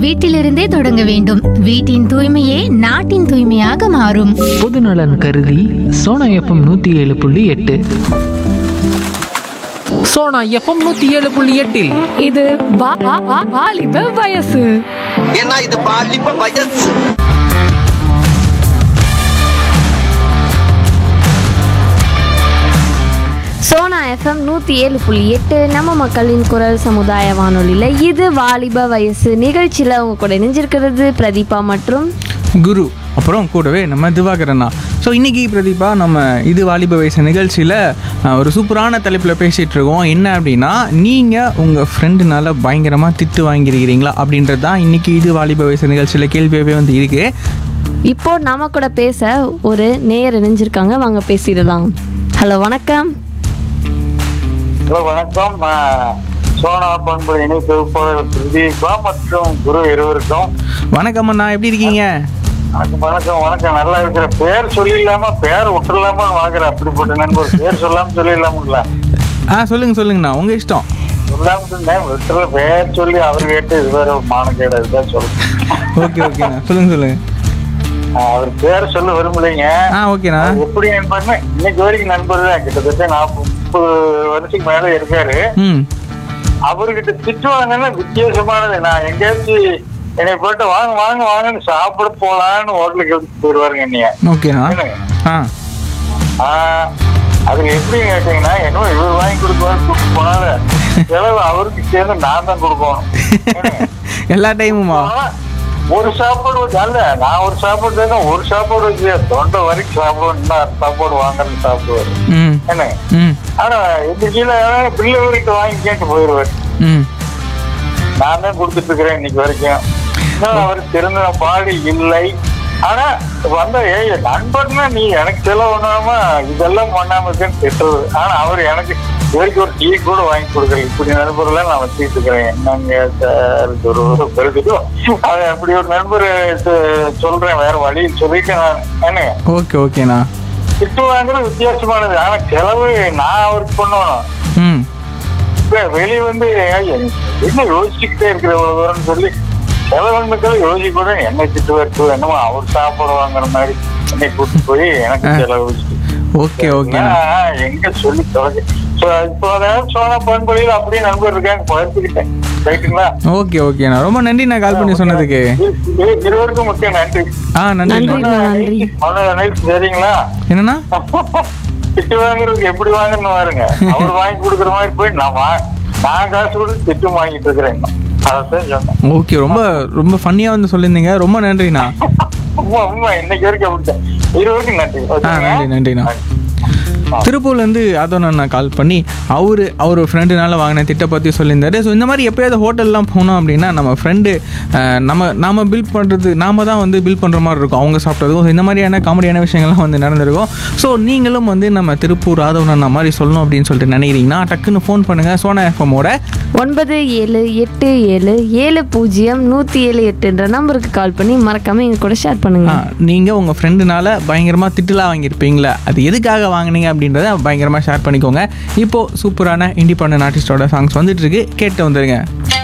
வீட்டிலிருந்தே தொடங்க வேண்டும் வீட்டின் தூய்மையே நாட்டின் தூய்மையாக மாறும் பொதுநலன் கருதி சோனா எஃப்எம் நூற்றி ஏழு புள்ளி எட்டு சோனா எஃப்எம் நூற்றி ஏழு புள்ளி எட்டில் இது வா- வா- வா- வாலிப வயசு ஏன்னா இது பாலிப்ப வயசு சோனா எஃப்எம் நூற்றி ஏழு புள்ளி எட்டு நம்ம மக்களின் குரல் சமுதாய வானொலியில் இது வாலிப வயசு நிகழ்ச்சியில் அவங்க கூட இணைஞ்சிருக்கிறது பிரதீபா மற்றும் குரு அப்புறம் கூடவே நம்ம திவாகரண்ணா ஸோ இன்றைக்கி பிரதீபா நம்ம இது வாலிப வயசு நிகழ்ச்சியில் அஹ், ஒரு சூப்பரான தலைப்பில் பேசிகிட்டு இருக்கோம் என்ன அப்படின்னா நீங்கள் உங்கள் ஃப்ரெண்டுனால பயங்கரமாக திட்டு வாங்கியிருக்கிறீங்களா அப்படின்றது தான் இன்றைக்கி இது வாலிப வயசு நிகழ்ச்சியில் கேள்வியாகவே வந்து இருக்குது இப்போ நம்ம கூட பேச ஒரு நேயர் இணைஞ்சிருக்காங்க வாங்க பேசிடலாம் ஹலோ வணக்கம் ஹலோ வணக்கம் நான் சோனா பண்பு இணை தொகுப்பாளர் பிரதீபா மற்றும் குரு இருவருக்கும் வணக்கம் அண்ணா எப்படி இருக்கீங்க வணக்கம் வணக்கம் வணக்கம் நல்லா இருக்கிற பேர் சொல்லிடலாமா பேர் விட்டுலாமா வாங்குற அப்படிப்பட்ட நண்பர் பேர் சொல்லாம சொல்லிடலாமுங்களா ஆ சொல்லுங்கள் சொல்லுங்கண்ணா உங்கள் இஷ்டம் சொல்லாம சொன்னேன் விட்டுற பேர் சொல்லி அவர் கேட்டு இது வேற மானக்கேடு இதுதான் சொல்லுங்க ஓகே ஓகேண்ணா சொல்லுங்கள் சொல்லுங்கள் அவர் பேர் சொல்ல விரும்பலைங்க ஆ ஓகேண்ணா அவர் எப்படி நண்பர்னா இன்னைக்கு வரைக்கும் நண்பர் தான் கிட்டத்தட்ட நாற்பது முப்பது வருஷத்துக்கு மேல இருக்காரு ம் அவர்கிட்ட திட்டுவாங்கன்னா வித்தியாசமானது நான் எங்கேயாச்சும் என்னை போட்டு வாங்க வாங்க வாங்கன்னு சாப்பிட போலான்னு ஹோட்டலுக்கு எடுத்து போயிடுவாருங்க என்னைய ஓகேண்ணா என்னங்க? ஆ ஆஹ், அதுல எப்படி கேட்டீங்கன்னா என்ன இவர் வாங்கி கொடுக்குவாரு கூப்பிட்டு போனால செலவு அவருக்கு சேர்ந்து நான் தான் கொடுக்கணும் என்னங்க? எல்லா டைமுமா ஆனா, ஒரு சாப்பாடு வச்சு அல்ல நான் ஒரு சாப்பாடு கேட்க ஒரு சாப்பாடு வச்சு தொண்டை வரைக்கும் சாப்பிடுவேன் இன்னும் சாப்பாடு வாங்கன்னு சாப்பிடுவாரு ம் என்ன ம் ஆனா இந்த கீழே பிள்ளை வரைக்கும் வாங்கி கேட்டு போயிடுவாரு ம் நான் தான் கொடுத்துட்டு இருக்கிறேன் இன்னைக்கு வரைக்கும் இன்னும் அவர் திருந்த பாடி இல்லை ஆனா வந்த ஏய் நண்பர்னா நீ எனக்கு செலவு பண்ணாம இதெல்லாம் பண்ணாம இருக்கேன்னு திட்டுறது ஆனா அவர் எனக்கு இது வரைக்கும் ஒரு டீ கூட வாங்கி கொடுக்கல இப்படி நண்பர்லாம் நான் வச்சுட்டு இருக்கிறேன் என்னங்க சார் இது ஒரு ஒரு பெருகுதோ அது அப்படி ஒரு நண்பர் சொ- சொல்றேன் வேற வழி சொல்லிட்டு நான் என்ன ஓகே ஓகேண்ணா திட்டு வாங்குறது வித்தியாசமானது ஆனா செலவு நான் அவருக்கு பண்ணணும் ம் இப்ப வெளிய வந்து ஐயா, என்ன யோசிச்சுக்கிட்டே இருக்கிற இவ்வளவு தூரம்னு சொல்லி செலவனுக்கள் யோசிக்க கூட என்ன திட்டு வருது என்னமோ அவர் சாப்பாடு வாங்குற மாதிரி என்னை கூட்டு போய் எனக்கு செலவு வச்சுட்டு ஓகே ஓகேண்ணா நான் எங்க சொல்லி தொலைஞ்சு So, இப்போ அதாவது சோனா பண்பொழியில் அப்படியே நண்பர் இருக்காங்க பகிர்ந்துக்கிட்டேன் ரைட்டுங்களா ஓகே ஓகேண்ணா ரொம்ப நன்றி நான் கால் பண்ணி சொன்னதுக்கு இரு- இரு- இருவருக்கும் முக்கிய நன்றி ஆ நன்றி நன்றிண்ணா நன்றி மன நைட் சரிங்களா என்னண்ணா திட்டு வாங்குறதுக்கு எப்படி வாங்கன்னு பாருங்க அவர் வாங்கி கொடுக்குற மாதிரி போய் நான் வா நான் காசு கொடுத்து திட்டு வாங்கிட்டு இருக்கிறேன் இன்னும். அதைத்தான் சொன்னேன் ஓகே ரொம்ப ரொம்ப ஃபன்னியாக வந்து சொல்லியிருந்தீங்க ரொம்ப நன்றிண்ணா உண்மை உண்மை இன்னைக்கு வரைக்கும் அப்படித்தான் இருவருக்கும் நன்றி ஆ ஓகேங்களா? நன்றி நன்றிண்ணா திருப்பூர்லேருந்து அதோண்ணா நான் கால் பண்ணி அவர் அவர் ஃப்ரெண்டுனால வாங்கின திட்ட பற்றி சொல்லியிருந்தாரு ஸோ இந்த மாதிரி எப்போயாவது ஹோட்டல்லாம் போனோம் அப்படின்னா நம்ம ஃப்ரெண்டு நம்ம நாம பில் பண்ணுறது நாம தான் வந்து பில் பண்ணுற மாதிரி இருக்கும் அவங்க சாப்பிட்டதும் So, இந்த மாதிரியான காமெடியான விஷயங்கள்லாம் வந்து நடந்திருக்கும் ஸோ நீங்களும் வந்து நம்ம திருப்பூர் ஆதவன் மாதிரி சொல்லணும் அப்படின்னு சொல்லிட்டு நினைக்கிறீங்கன்னா டக்குன்னு ஃபோன் பண்ணுங்கள் சோனா எஃப்எம்மோட ஒன்பது ஏழு எட்டு ஏழு ஏழு பூஜ்ஜியம் நூற்றி ஏழு எட்டுன்ற நம்பருக்கு கால் பண்ணி மறக்காம எங்க கூட ஷேர் பண்ணுங்க நீங்கள் உங்கள் ஃப்ரெண்டுனால பயங்கரமாக திட்டுலாம் வாங்கியிருப்பீங்களா அது எதுக்காக வாங்குனீங்க அப்படின்றத பயங்கரமாக ஷேர் பண்ணிக்கோங்க இப்போது சூப்பரான இண்டிபெண்டன்ட் ஆர்டிஸ்டோட சாங்ஸ் வந்துட்டு இருக்கு கேட்டு வந்துருங்க